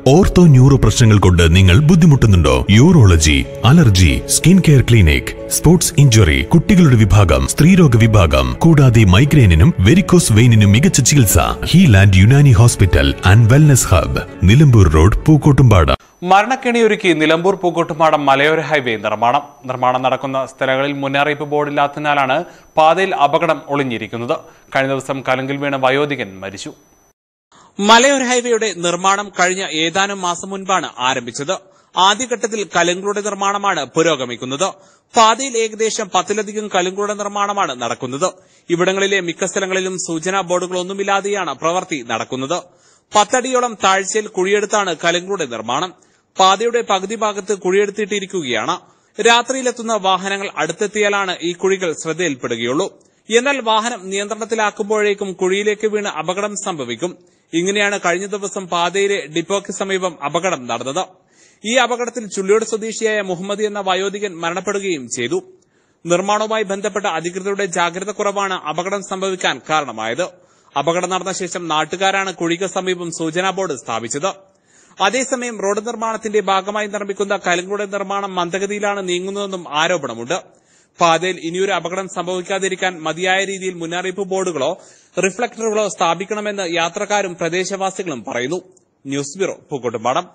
ortho neuro പ്രശ്നങ്ങൾ കൊണ്ട് നിങ്ങൾ ബുദ്ധിമുട്ടുന്നുണ്ടോ urology allergy skin care clinic sports injury കുട്ടികളുടെ വിഭാഗം സ്ത്രീരോഗ വിഭാഗം കൂടാതെ മൈഗ്രെയിനിനും വെരിക്കോസ് വെയിനിനും മികച്ച ചികിത്സ Healand Unani hospital and wellness hub Nilambur road Pookkottumpada മരണക്കെണിയൊരുക്കി നിലമ്പൂർ പൂക്കോട്ടുമാടം മലയോര ഹൈവേ നിർമ്മാണം നിർമ്മാണം നടക്കുന്ന സ്ഥലങ്ങളിൽ മുന്നറിയിപ്പ് ബോർഡില്ലാത്തതിനാലാണ് പാതയിൽ അപകടം ഒളിഞ്ഞിരിക്കുന്നത് കഴിഞ്ഞ ദിവസം കലങ്കിൽ വീണ വയോധികൻ മരിച്ചു മലയോര ഹൈവേയുടെ നിർമ്മാണം കഴിഞ്ഞ ഏതാനും മാസം മുൻപാണ് ആരംഭിച്ചത് ആദ്യഘട്ടത്തിൽ കലുങ്കളുടെ നിർമ്മാണമാണ് പുരോഗമിക്കുന്നത് പാതയിൽ ഏകദേശം പത്തിലധികം കലുങ്കളുടെ നിർമ്മാണമാണ് നടക്കുന്നത് ഇവിടങ്ങളിലെ മിക്ക സ്ഥലങ്ങളിലും സൂചനാ ബോർഡുകളൊന്നുമില്ലാതെയാണ് പ്രവൃത്തി നടക്കുന്നത് പത്തടിയോളം താഴ്ചയിൽ കുഴിയെടുത്താണ് കലുങ്കളുടെ നിർമ്മാണം പാതയുടെ പകുതി ഭാഗത്ത് കുഴിയെടുത്തിട്ടിരിക്കുകയാണ് രാത്രിയിലെത്തുന്ന വാഹനങ്ങൾ അടുത്തെത്തിയാലാണ് ഈ കുഴികൾ ശ്രദ്ധയിൽപ്പെടുകയുള്ളൂ എന്നാൽ വാഹനം നിയന്ത്രണത്തിലാക്കുമ്പോഴേക്കും കുഴിയിലേക്ക് വീണ് അപകടം സംഭവിക്കും ഇങ്ങനെയാണ് കഴിഞ്ഞ ദിവസം പാതയിലെ ഡിപ്പോയ്ക്ക് സമീപം അപകടം നടന്നത് ഈ അപകടത്തിൽ ചുള്ളിയോട് സ്വദേശിയായ മുഹമ്മദ് എന്ന വയോധികൻ മരണപ്പെടുകയും ചെയ്തു നിർമ്മാണവുമായി ബന്ധപ്പെട്ട അധികൃതരുടെ ജാഗ്രത കുറവാണ് അപകടം സംഭവിക്കാൻ കാരണമായത് അപകടം നടന്ന ശേഷം നാട്ടുകാരാണ് കുഴിക്ക് സമീപം സൂചനാ ബോർഡ് സ്ഥാപിച്ചത് അതേസമയം റോഡ് നിർമ്മാണത്തിന്റെ ഭാഗമായി നിർമ്മിക്കുന്ന കലുങ്കുടെ നിർമ്മാണം മന്ദഗതിയിലാണ് നീങ്ങുന്നതെന്നും ആരോപണമുണ്ട് പാതയിൽ ഇനിയൊരു അപകടം സംഭവിക്കാതിരിക്കാൻ മതിയായ രീതിയിൽ മുന്നറിയിപ്പ് ബോർഡുകളോ റിഫ്ലക്ടറുകളോ സ്ഥാപിക്കണമെന്ന് യാത്രക്കാരും പ്രദേശവാസികളും പറയുന്നു ന്യൂസ് ബ്യൂറോ പൂക്കോട്ടുംപാടം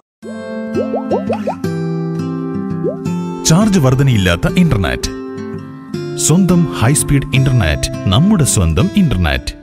ചാർജ് വർധനയില്ലാത്ത ഇന്റർനെറ്റ് സ്വന്തം ഹൈസ്പീഡ് ഇന്റർനെറ്റ് നമ്മുടെ സ്വന്തം ഇന്റർനെറ്റ്